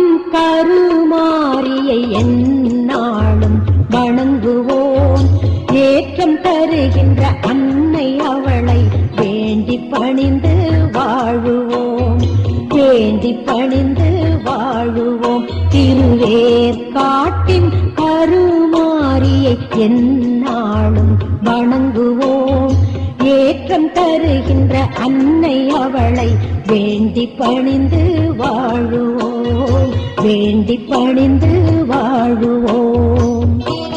கருமாரியை எந்நாளும் வணங்குவோம் ஏற்றம் தருகின்ற அன்னை அவளை வேண்டி பணிந்து வாழுவோம் வேண்டி பணிந்து வாழுவோம் திருவேற்காட்டின் கருமாரியை எந்நாளும் வணங்குவோம் ஏற்றம் தருகின்ற அன்னை அவளை வேண்டி பணிந்து வாழுவோம் வேண்டி பணிந்து வாழுவோம்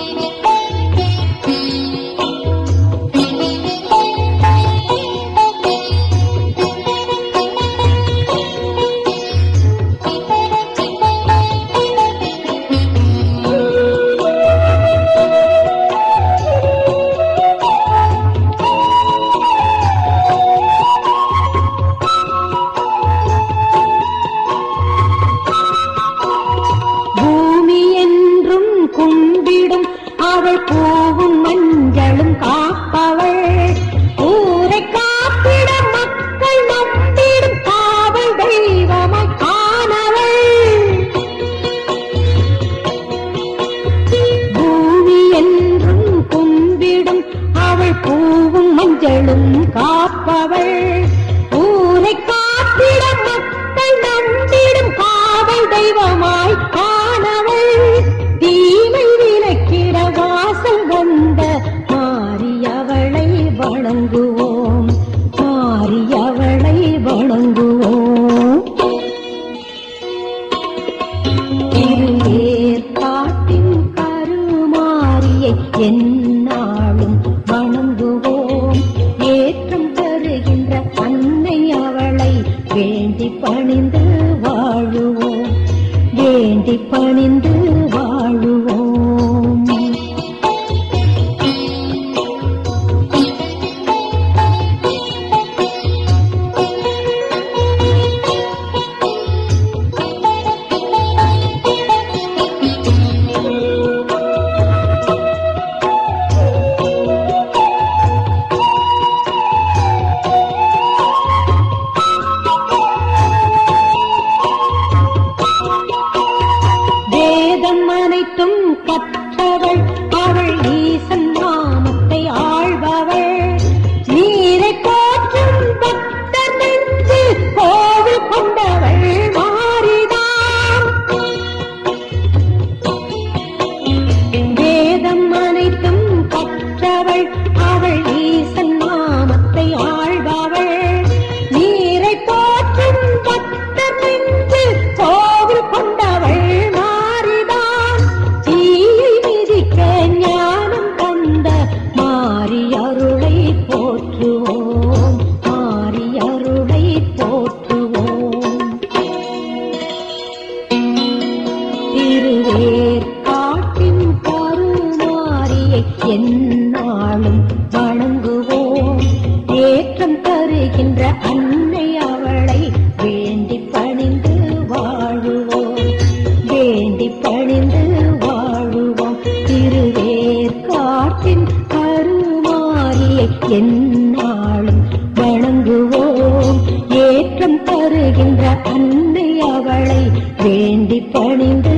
பூமி என்றும் கும்பிடும் அவள் பூவும் மஞ்சளும் காப்பவள் ஊரை காப்பிட மக்கள் நம்பிடும் காவல் தெய்வமாய் காணவள் பூமி என்றும் கும்பிடும் அவள் பூவும் மஞ்சளும் காப்பவள் ஊரை காப்பிட மக்கள் நம்பிடும் காவல் தெய்வமாய் காணவள் தீமை விலக்கிட வாசல் வந்த மாரியவளை வணங்குவோம் மாரியவளை வணங்குவோம் திருவேற்காட்டின் கருமாரியை எந்நாளும் வணங்குவோம் ஏற்றம் தருகின்ற அன்னை அவளை வேண்டி பணிந்து வாழுவோம் வேண்டி பணிந்து வாழுவோம் வேதம் அனைத்தும் கற்றவள் அவள் ஈசன் நாமத்தை ஆழ்பவள் நீரை போற்றும் பக்தர் நெஞ்சு கோவில் கொண்டவள் மாறிதான் வேதம் அனைத்தும் கற்றவள் அவள் ஈசன் நாமத்தை ஆழ்பவள் நீரை போற்றும் பக்தர் நெஞ்சு கோவில் கொண்டவள் மாறிதான் தீயை மிதிக்க ஞானம் தந்த மாறி அருளை போற்றுவோம் மாறி அருளை போற்றுவோம் திருவேற்காட்டின் கருமாரியை எந்நாளும் வணங்குவோம் ஏற்றம் தருகின்ற அன்னை அவளை வேண்டி பணிந்து வாழுவோம் வேண்டி பணிந்து வாழுவோம் திருவேற்காட்டின் கருமாரியை எந்நாளும் வணங்குவோம் ஏற்றம் தருகின்ற அன்னை அவளை வேண்டி பணிந்து